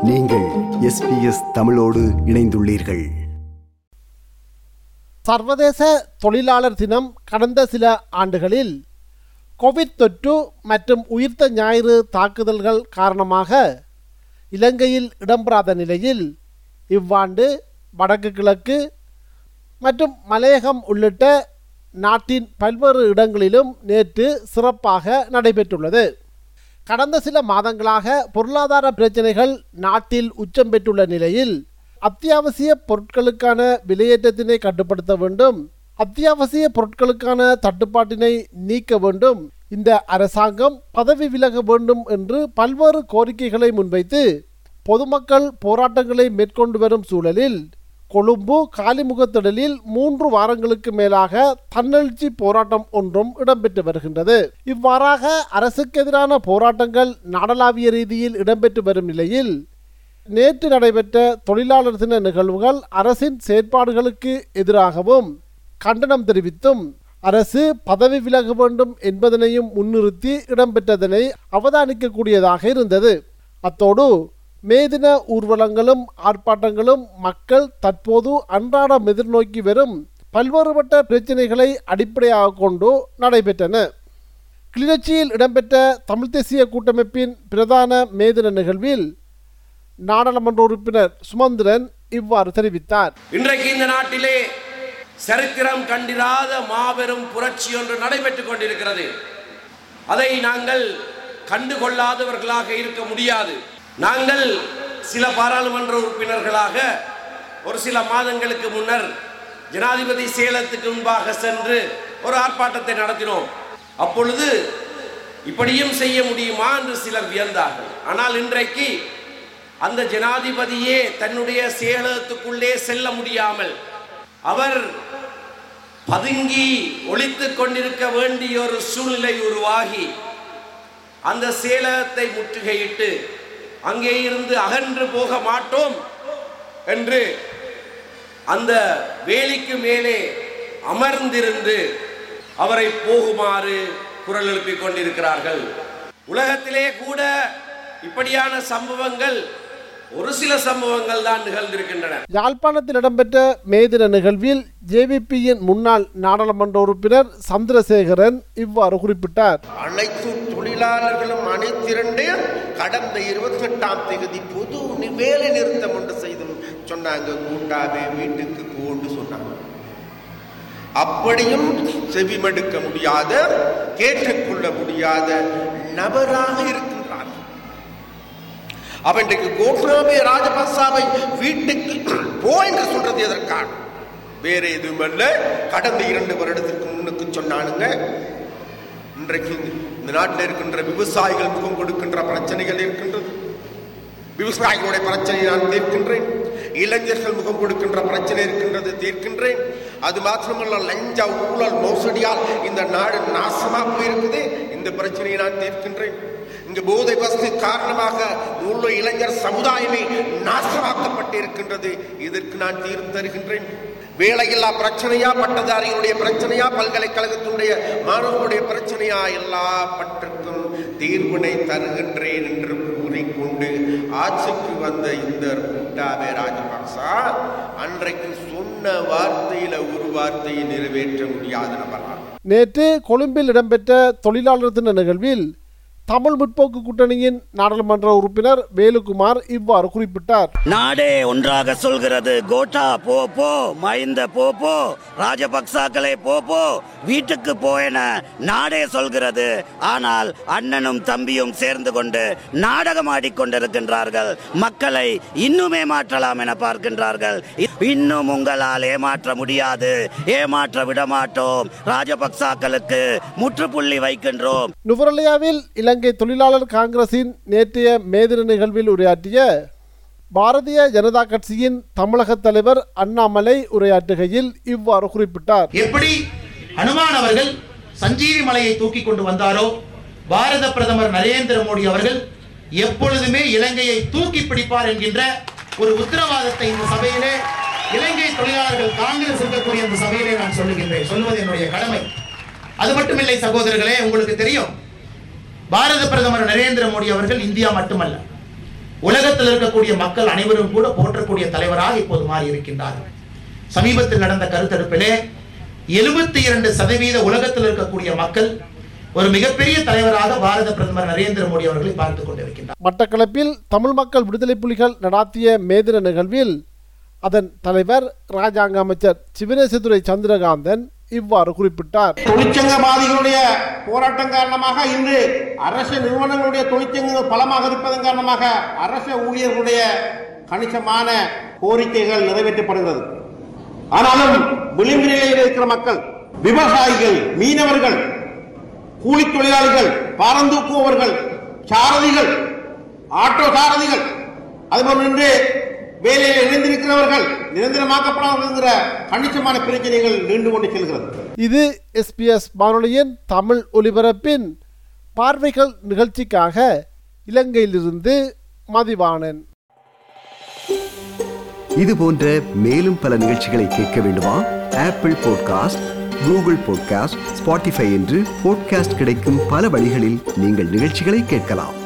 நீங்கள் எஸ்பிஎஸ் தமிழோடு இணைந்துள்ளீர்கள் சர்வதேச தொழிலாளர் தினம் கடந்த சில ஆண்டுகளில் கோவிட் தொற்று மற்றும் உயிர்த்த ஞாயிறு தாக்குதல்கள் காரணமாக இலங்கையில் இடம்பெறாத நிலையில் இவ்வாண்டு வடக்கு கிழக்கு மற்றும் மலையகம் உள்ளிட்ட நாட்டின் பல்வேறு இடங்களிலும் நேற்று சிறப்பாக நடைபெற்றுள்ளது கடந்த சில மாதங்களாக பொருளாதார பிரச்சனைகள் நாட்டில் உச்சம் பெற்றுள்ள நிலையில் அத்தியாவசிய பொருட்களுக்கான விலையேற்றத்தினை கட்டுப்படுத்த வேண்டும் அத்தியாவசிய பொருட்களுக்கான தட்டுப்பாட்டினை நீக்க வேண்டும் இந்த அரசாங்கம் பதவி விலக வேண்டும் என்று பல்வேறு கோரிக்கைகளை முன்வைத்து பொதுமக்கள் போராட்டங்களை மேற்கொண்டு வரும் சூழலில் கொழும்பு காலிமுகத்திடலில் மூன்று வாரங்களுக்கு மேலாக தன்னெழுச்சி போராட்டம் ஒன்றும் இடம்பெற்று வருகின்றது இவ்வாறாக அரசுக்கு எதிரான போராட்டங்கள் நாடளாவிய ரீதியில் இடம்பெற்று வரும் நிலையில் நேற்று நடைபெற்ற தொழிலாளர் தின நிகழ்வுகள் அரசின் செயற்பாடுகளுக்கு எதிராகவும் கண்டனம் தெரிவித்தும் அரசு பதவி விலக வேண்டும் என்பதனையும் முன்னிறுத்தி இடம்பெற்றதனை அவதானிக்கக்கூடியதாக இருந்தது அத்தோடு மேதின ஊர்வலங்களும் ஆர்ப்பாட்டங்களும் மக்கள் தற்போது அன்றாடம் எதிர்நோக்கி வரும் பல்வேறுபட்ட பிரச்சினைகளை அடிப்படையாக கொண்டு நடைபெற்றன கிளிநொச்சியில் இடம்பெற்ற தமிழ் தேசிய கூட்டமைப்பின் பிரதான மேதின நிகழ்வில் நாடாளுமன்ற உறுப்பினர் சுமந்திரன் இவ்வாறு தெரிவித்தார் இன்றைக்கு இந்த நாட்டிலே சரித்திரம் கண்டிராத மாபெரும் புரட்சி ஒன்று நடைபெற்றுக் கொண்டிருக்கிறது அதை நாங்கள் கண்டுகொள்ளாதவர்களாக இருக்க முடியாது நாங்கள் சில பாராளுமன்ற உறுப்பினர்களாக ஒரு சில மாதங்களுக்கு முன்னர் ஜனாதிபதி சேலத்துக்கு முன்பாக சென்று ஒரு ஆர்ப்பாட்டத்தை நடத்தினோம் அப்பொழுது இப்படியும் செய்ய முடியுமா என்று சிலர் வியந்தார்கள் ஆனால் இன்றைக்கு அந்த ஜனாதிபதியே தன்னுடைய சேலத்துக்குள்ளே செல்ல முடியாமல் அவர் பதுங்கி ஒளித்துக் கொண்டிருக்க வேண்டிய ஒரு சூழ்நிலை உருவாகி அந்த சேலத்தை முற்றுகையிட்டு அங்கே இருந்து அகன்று போக மாட்டோம் என்று அந்த வேலிக்கு மேலே அமர்ந்திருந்து அவரை போகுமாறு குரல் எழுப்பிக் கொண்டிருக்கிறார்கள் உலகத்திலே கூட இப்படியான சம்பவங்கள் ஒரு சில சம்பவங்கள் தான் நிகழ்ந்திருக்கின்றன யாழ்ப்பாணத்தில் இடம்பெற்ற மேதின நிகழ்வில் ஜேவிபியின் முன்னாள் நாடாளுமன்ற உறுப்பினர் சந்திரசேகரன் இவ்வாறு குறிப்பிட்டார் அனைத்து தொழிலாளர்களும் அனைத்திரண்டு கடந்த இருபத்தி எட்டாம் தேதி பொது நி- வேலை நிறுத்தம் ஒன்று செய்து சொன்னாங்க கூட்டாவே வீட்டுக்கு போன்னு சொன்னாங்க அப்படியும் செவிமடுக்க முடியாத கேட்டுக்கொள்ள முடியாத நபராக இருக்கின்றார் அவன் இன்றைக்கு கோட்ராமே ராஜபக்சாவை வீட்டுக்கு போ என்று சொல்றது எதற்காக வேற எதுவுமல்ல கடந்த இரண்டு வருடத்திற்கு முன்னுக்கு சொன்னானுங்க இன்றைக்கு இந்த நாட்டில் இருக்கின்ற விவசாயிகள் முகம் கொடுக்கின்ற பிரச்சனைகள் இருக்கின்றது விவசாயிகளுடைய பிரச்சனையை நான் தீர்க்கின்றேன் இளைஞர்கள் முகம் கொடுக்கின்ற பிரச்சனை இருக்கின்றது தீர்க்கின்றேன் அது மாத்திரமல்ல லஞ்ச ஊழல் மோசடியால் இந்த நாடு நாசமா போயிருக்குது இந்த பிரச்சனையை நான் தீர்க்கின்றேன் இங்கு போதை வசதி காரணமாக உள்ள இளைஞர் சமுதாயமே நாசமாக்கப்பட்டு இருக்கின்றது இதற்கு நான் தீர்வு தருகின்றேன் வேலையில்லா பிரச்சனையா பட்டதாரிகளுடைய பிரச்சனையா பல்கலைக்கழகத்தினுடைய மாணவர்களுடைய பிரச்சனையா எல்லா பற்றுக்கும் தீர்வினை தருகின்றேன் என்று கூறிக்கொண்டு ஆட்சிக்கு வந்த இந்த கூட்டாவே ராஜபக்சா அன்றைக்கு சொன்ன வார்த்தையில ஒரு வார்த்தையை நிறைவேற்ற முடியாத நபரா நேற்று கொழும்பில் இடம்பெற்ற தொழிலாளர் தின நிகழ்வில் தமிழ் முற்போக்கு கூட்டணியின் நாடாளுமன்ற உறுப்பினர் வேலுக்குமார் இவ்வாறு குறிப்பிட்டார் நாடே ஒன்றாக சொல்கிறது கோட்டா போ போ மஹிந்த போ போ ராஜபக்சாக்களே போ போ வீட்டுக்கு போ என நாடே சொல்கிறது ஆனால் அண்ணனும் தம்பியும் சேர்ந்து கொண்டு நாடகம் ஆடிக்கொண்டிருக்கின்றார்கள் மக்களை இன்னுமே மாற்றலாம் என பார்க்கின்றார்கள் இன்னும் உங்களால் ஏமாற்ற முடியாது ஏமாற்ற விட மாட்டோம் ராஜபக்சாக்களுக்கு முற்றுப்புள்ளி வைக்கின்றோம் நுவரலியாவில் இலங்கை தொழிலாளர் காங்கிரசின் நேற்றைய மேதின நிகழ்வில் உரையாற்றிய பாரதிய ஜனதா கட்சியின் தமிழக தலைவர் அண்ணாமலை உரையாற்றுகையில் இவ்வாறு குறிப்பிட்டார் எப்படி ஹனுமான் அவர்கள் சஞ்சீவி மலையை தூக்கி கொண்டு வந்தாரோ பாரத பிரதமர் நரேந்திர மோடி அவர்கள் எப்பொழுதுமே இலங்கையை தூக்கி பிடிப்பார் என்கின்ற ஒரு உத்தரவாதத்தை இந்த சபையிலே இலங்கை தொழிலாளர்கள் காங்கிரஸ் இருக்கக்கூடிய இந்த சபையிலே நான் சொல்லுகின்றேன் சொல்வது என்னுடைய கடமை அது மட்டுமில்லை சகோதரர்களே உங்களுக்கு தெரியும் பாரத பிரதமர் நரேந்திர மோடி அவர்கள் இந்தியா மட்டுமல்ல உலகத்தில் இருக்கக்கூடிய மக்கள் அனைவரும் கூட போற்றக்கூடிய தலைவராக இப்போது மாறி இருக்கின்றார்கள் சமீபத்தில் நடந்த கருத்தெடுப்பிலே எழுபத்தி இரண்டு சதவீத உலகத்தில் இருக்கக்கூடிய மக்கள் ஒரு மிகப்பெரிய தலைவராக பாரத பிரதமர் நரேந்திர மோடி அவர்களை பார்த்துக் கொண்டிருக்கின்றார் மட்டக்களப்பில் தமிழ் மக்கள் விடுதலை புலிகள் நடாத்திய மேதின நிகழ்வில் அதன் தலைவர் ராஜாங்க அமைச்சர் சிவனேசதுரை சந்திரகாந்தன் இவ்வாறு குறிப்பிட்டார் தொழிற்சங்கவாதிகளுடைய போராட்டம் காரணமாக இன்று அரசு நிறுவனங்களுடைய தொழிற்சங்கங்கள் பலமாக இருப்பதன் காரணமாக அரசு ஊழியர்களுடைய கணிசமான கோரிக்கைகள் நிறைவேற்றப்படுகிறது ஆனாலும் விளிம்பு நிலையில் இருக்கிற மக்கள் விவசாயிகள் மீனவர்கள் கூலி தொழிலாளிகள் பாரந்தூக்குபவர்கள் சாரதிகள் ஆட்டோ சாரதிகள் அதுபோல் நின்று வேலையில் இணைந்திருக்கிறவர்கள் நிரந்தரமாக்கப்படாதவர்கள் கணிசமான பிரச்சனைகள் நீண்டு கொண்டு செல்கிறது இது எஸ்பிஎஸ் வானொலியின் தமிழ் ஒலிபரப்பின் பார்வைகள் நிகழ்ச்சிக்காக இலங்கையிலிருந்து மதிவாணன் இது போன்ற மேலும் பல நிகழ்ச்சிகளை கேட்க வேண்டுமா Apple podcast Google podcast Spotify என்று பாட்காஸ்ட் கிடைக்கும் பல வழிகளில் நீங்கள் நிகழ்ச்சிகளை கேட்கலாம்